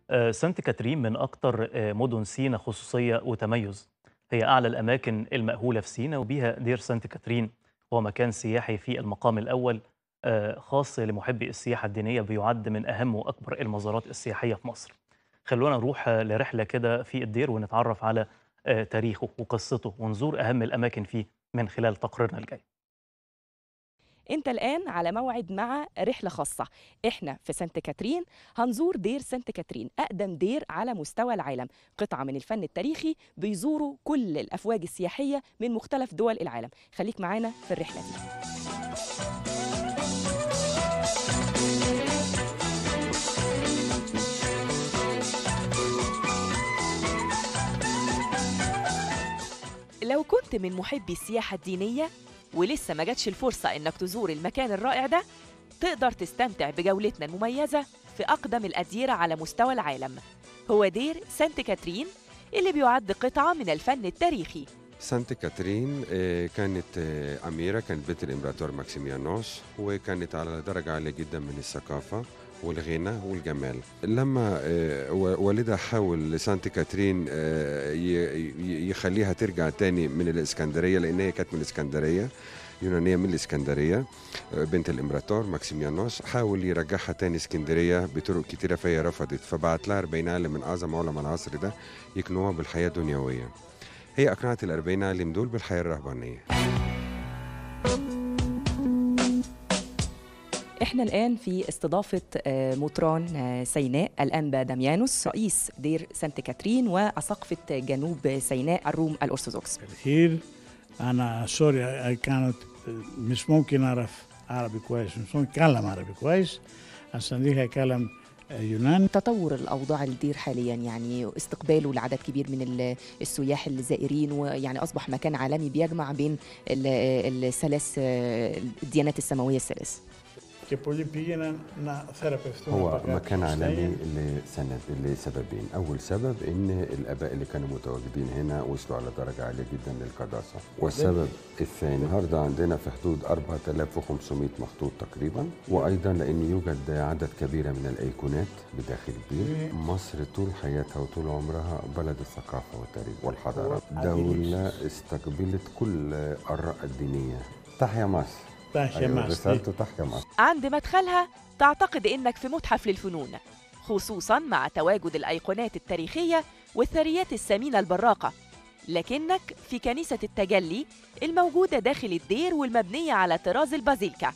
آه، سانت كاترين من أكتر آه، مدن سينا خصوصية وتميز هي أعلى الأماكن المأهولة في سينا وبيها دير سانت كاترين هو مكان سياحي في المقام الأول آه، خاص لمحبي السياحة الدينية بيعد من أهم وأكبر المزارات السياحية في مصر خلونا نروح آه، لرحلة كده في الدير ونتعرف على آه، تاريخه وقصته ونزور أهم الأماكن فيه من خلال تقريرنا الجاي انت الان على موعد مع رحله خاصه احنا في سانت كاترين هنزور دير سانت كاترين اقدم دير على مستوى العالم قطعه من الفن التاريخي بيزوروا كل الافواج السياحيه من مختلف دول العالم خليك معانا في الرحله دي لو كنت من محبي السياحة الدينية ولسه ما جاتش الفرصة إنك تزور المكان الرائع ده تقدر تستمتع بجولتنا المميزة في أقدم الأديرة على مستوى العالم هو دير سانت كاترين اللي بيعد قطعة من الفن التاريخي سانت كاترين آه، كانت آه، أميرة كانت بنت الإمبراطور ماكسيميانوس وكانت على درجة عالية جدا من الثقافة والغنى والجمال لما آه، و- والدها حاول لسانت كاترين آه، ي- ي- يخليها ترجع تاني من الإسكندرية لأن هي كانت من الإسكندرية يونانية من الإسكندرية آه، بنت الإمبراطور ماكسيميانوس حاول يرجعها تاني اسكندرية بطرق كتيرة فهي رفضت فبعت لها 40 عالم من أعظم علماء العصر ده يقنعوها بالحياة الدنيوية هي أقنعت الأربعين عالم دول بالحياة الرهبانية احنا الآن في استضافة آه، مطران آه، سيناء الأنبا داميانوس رئيس دير سانت كاترين وأساقفة جنوب سيناء الروم الأرثوذكس كتير انا سوري كانت مش ممكن اعرف عربي كويس مش ممكن اتكلم عربي كويس عشان دي اتكلم يونان تطور الأوضاع الدير حاليا يعني استقباله لعدد كبير من ال- السياح الزائرين ويعني أصبح مكان عالمي بيجمع بين ال- الثلاث آه، الديانات السماوية الثلاث che poi πήγαινα να θεραπευτούν هو από κάποιους مكان عالمي στέλνοι. لسند لسببين أول سبب إن الآباء اللي كانوا متواجدين هنا وصلوا على درجة عالية جدا للقداسة والسبب الثاني النهاردة عندنا في حدود 4500 مخطوط تقريبا وأيضا لأن يوجد عدد كبيرة من الأيقونات بداخل الدين مصر طول حياتها وطول عمرها بلد الثقافة والتاريخ والحضارة دولة استقبلت كل الآراء الدينية تحيا مصر تحيا أيوة، مصر. رسالته تحيا مصر عند مدخلها تعتقد إنك في متحف للفنون خصوصا مع تواجد الأيقونات التاريخية والثريات الثمينة البراقة لكنك في كنيسة التجلي الموجودة داخل الدير والمبنية على طراز البازيلكا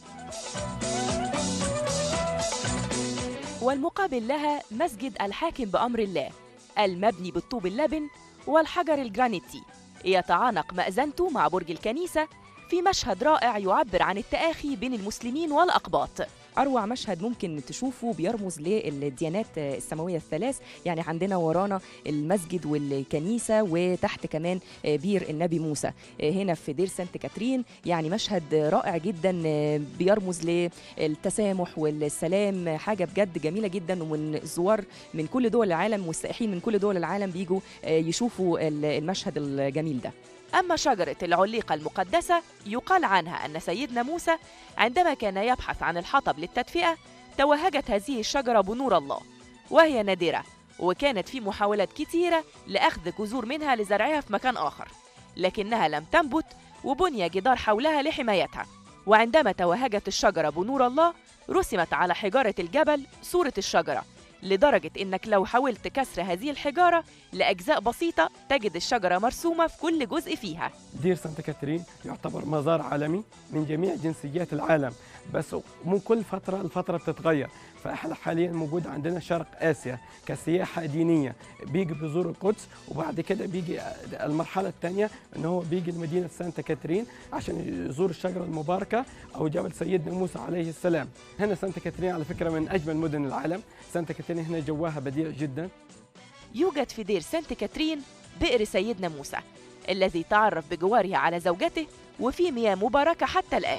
والمقابل لها مسجد الحاكم بأمر الله المبني بالطوب اللبن والحجر الجرانيتي يتعانق مأذنته مع برج الكنيسة في مشهد رائع يعبر عن التآخي بين المسلمين والأقباط أروع مشهد ممكن تشوفه بيرمز للديانات السماوية الثلاث يعني عندنا ورانا المسجد والكنيسة وتحت كمان بير النبي موسى هنا في دير سانت كاترين يعني مشهد رائع جدا بيرمز للتسامح والسلام حاجة بجد جميلة جدا ومن الزوار من كل دول العالم والسائحين من كل دول العالم بيجوا يشوفوا المشهد الجميل ده أما شجرة العليقة المقدسة يقال عنها أن سيدنا موسى عندما كان يبحث عن الحطب للتدفئة توهجت هذه الشجرة بنور الله وهي نادرة وكانت في محاولات كتيرة لأخذ جذور منها لزرعها في مكان آخر لكنها لم تنبت وبني جدار حولها لحمايتها وعندما توهجت الشجرة بنور الله رسمت على حجارة الجبل صورة الشجرة لدرجة إنك لو حاولت كسر هذه الحجارة لأجزاء بسيطة تجد الشجرة مرسومة في كل جزء فيها دير سانت كاترين يعتبر مزار عالمي من جميع جنسيات العالم بس من كل فترة الفترة بتتغير فاحنا حاليا موجود عندنا شرق اسيا كسياحة دينية بيجي بيزور القدس وبعد كده بيجي المرحلة الثانية ان هو بيجي لمدينة سانت كاترين عشان يزور الشجرة المباركة او جبل سيدنا موسى عليه السلام هنا سانت كاترين على فكرة من اجمل مدن العالم سانت كاترين هنا جواها بديع جدا يوجد في دير سانت كاترين بئر سيدنا موسى الذي تعرف بجواره على زوجته وفيه مياه مباركة حتى الآن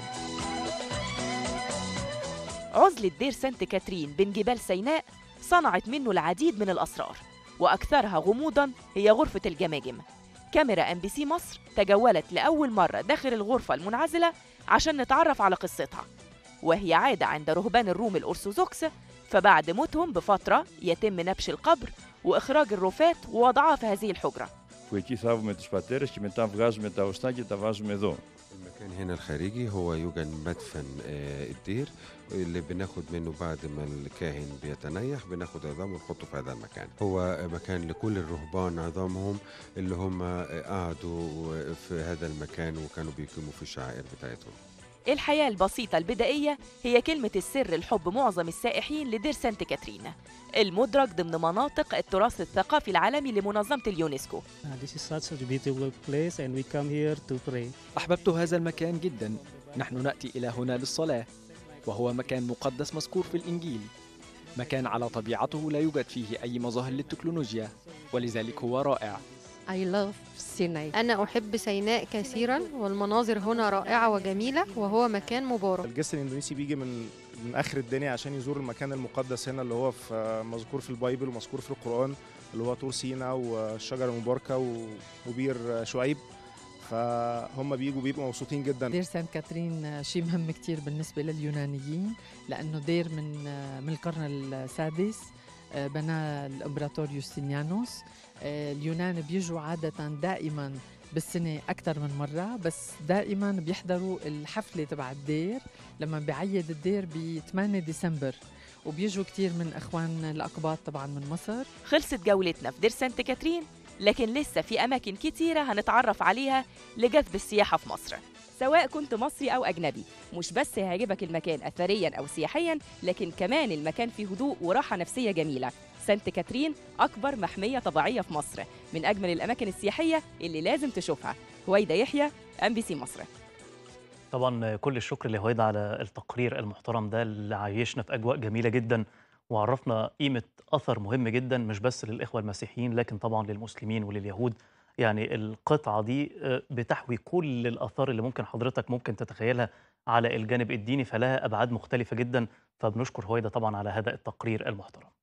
عزلة دير سانت كاترين بين جبال سيناء صنعت منه العديد من الأسرار وأكثرها غموضا هي غرفة الجماجم كاميرا ام بي سي مصر تجولت لأول مرة داخل الغرفة المنعزلة عشان نتعرف على قصتها وهي عادة عند رهبان الروم الأرثوذكس فبعد موتهم بفترة يتم نبش القبر وإخراج الرفات ووضعها في هذه الحجرة που εκεί θάβουμε τους πατέρες και μετά βγάζουμε τα οστά και τα βάζουμε εδώ. المكان هنا الخارجي هو يوجد مدفن آه، الدير اللي بناخد منه بعد ما الكاهن بيتنيح بناخد عظامه ونحطه في هذا المكان هو مكان لكل الرهبان عظامهم اللي هم آه، قعدوا في هذا المكان وكانوا بيقيموا في الشعائر بتاعتهم الحياة البسيطة البدائية هي كلمة السر لحب معظم السائحين لدير سانت كاترين المدرج ضمن مناطق التراث الثقافي العالمي لمنظمة اليونسكو Uh, this is such a beautiful place and we come here to pray. أحببت هذا المكان جدا نحن نأتي إلى هنا للصلاة وهو مكان مقدس مذكور في الإنجيل مكان على طبيعته لا يوجد فيه أي مظاهر للتكنولوجيا ولذلك هو رائع I love سيناء أنا أحب سيناء كثيرا والمناظر هنا رائعة وجميلة وهو مكان مبارك الجست الاندونيسي بيجي من من اخر الدنيا عشان يزور المكان المقدس هنا اللي هو في مذكور في البايبل ومذكور في القران اللي هو طور سينا والشجره المباركه و- وبير شعيب فهم بيجوا بيبقوا مبسوطين جدا دير سانت كاترين شيء مهم كتير بالنسبة لليونانيين لأنه دير من من القرن السادس بناه الإمبراطور يوستينيانوس اليونان بيجوا عادة دائما بالسنة أكثر من مرة بس دائما بيحضروا الحفلة تبع الدير لما بيعيد الدير ب 8 ديسمبر وبيجوا كتير من أخوان الأقباط طبعا من مصر خلصت جولتنا في دير سانت كاترين لكن لسه في أماكن كتيرة هنتعرف عليها لجذب السياحة في مصر سواء كنت مصري أو أجنبي مش بس هيعجبك المكان أثريا أو سياحيا لكن كمان المكان فيه هدوء وراحة نفسية جميلة سانت كاترين أكبر محمية طبيعية في مصر من أجمل الأماكن السياحية اللي لازم تشوفها هويدا يحيى أم بي سي مصر طبعا كل الشكر لهويدا على التقرير المحترم ده اللي عايشنا في اجواء جميله جدا وعرفنا قيمه اثر مهم جدا مش بس للاخوه المسيحيين لكن طبعا للمسلمين ولليهود يعني القطعه دي آه، بتحوي كل الاثار اللي ممكن حضرتك ممكن تتخيلها على الجانب الديني فلها ابعاد مختلفه جدا فبنشكر هويدا طبعا على هذا التقرير المحترم